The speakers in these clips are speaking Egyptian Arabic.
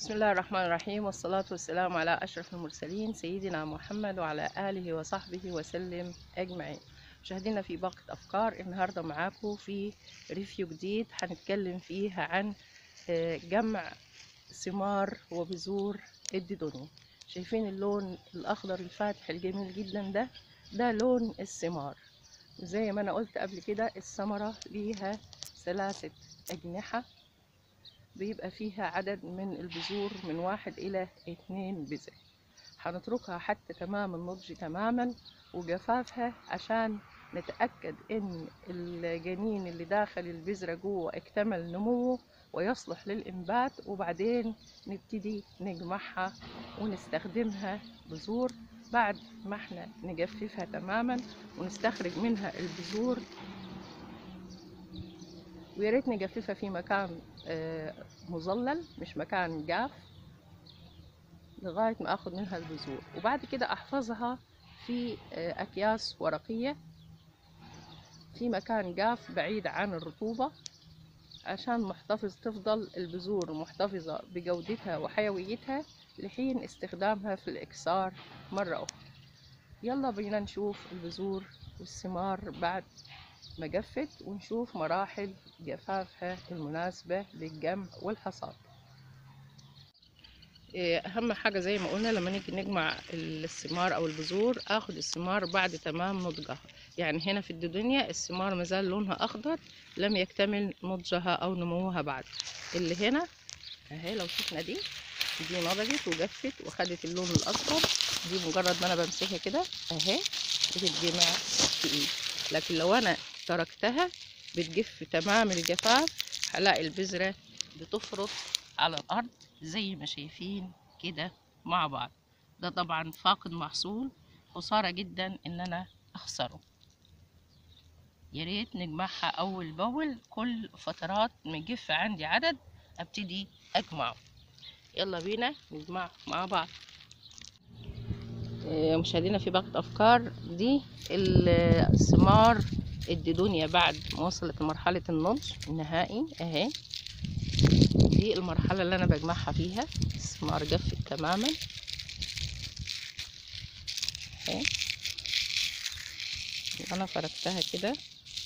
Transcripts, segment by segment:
بسم الله الرحمن الرحيم والصلاة والسلام على أشرف المرسلين سيدنا محمد وعلى آله وصحبه وسلم أجمعين مشاهدينا في باقة أفكار النهاردة معاكم في ريفيو جديد هنتكلم فيه عن آه، جمع ثمار وبذور الديدوني شايفين اللون الأخضر الفاتح الجميل جدا ده ده لون الثمار زي ما أنا قلت قبل كده الثمرة ليها ثلاثة أجنحة بيبقى فيها عدد من البذور من واحد إلى اتنين بذر هنتركها حتى تمام النضج تماما وجفافها عشان نتأكد إن الجنين اللي داخل البذرة جوه اكتمل نموه ويصلح للإنبات وبعدين نبتدي نجمعها ونستخدمها بذور بعد ما احنا نجففها تماما ونستخرج منها البذور ويا ريت نجففها في مكان آه، مظلل مش مكان جاف لغاية ما اخد منها البذور وبعد كده احفظها في آه، اكياس ورقية في مكان جاف بعيد عن الرطوبة عشان محتفظ تفضل البذور محتفظة بجودتها وحيويتها لحين استخدامها في الإكسار مرة أخرى يلا بينا نشوف البذور والثمار بعد ما جفت ونشوف مراحل جفافها المناسبة للجمع والحصاد إيه، أهم حاجة زي ما قلنا لما نيجي نجمع الثمار أو البذور آخد الثمار بعد تمام نضجها يعني هنا في الدنيا الثمار مازال لونها أخضر لم يكتمل نضجها أو نموها بعد اللي هنا أهي لو شفنا دي دي نضجت وجفت وخدت اللون الأصفر دي مجرد ما أنا بمسكها كده أهي بتتجمع في إيدي لكن لو أنا تركتها بتجف تمام الجفاف هلاقي البذرة بتفرط على الأرض زي ما شايفين كده مع بعض ده طبعا فاقد محصول خسارة جدا إن أنا أخسره ياريت نجمعها أول بأول كل فترات ما يجف عندي عدد أبتدي أجمعه يلا بينا نجمع مع بعض إيه، مشاهدينا في باقة أفكار دي الثمار الديدونيا بعد ما وصلت لمرحلة النضج النهائي اهي دي المرحلة اللي أنا بجمعها فيها الثمار جفت تماما اهي أنا فركتها كده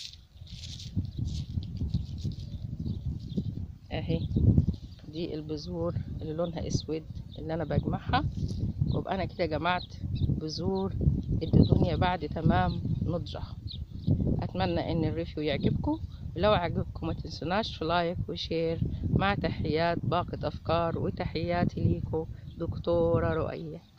اهي دي البذور اللي لونها اسود اللي انا بجمعها وابقى انا كده جمعت بذور الدنيا بعد تمام نضجها اتمنى ان الريفيو يعجبكم لو عجبكم ما تنسوناش في لايك وشير مع تحيات باقة افكار وتحياتي ليكم دكتورة رؤية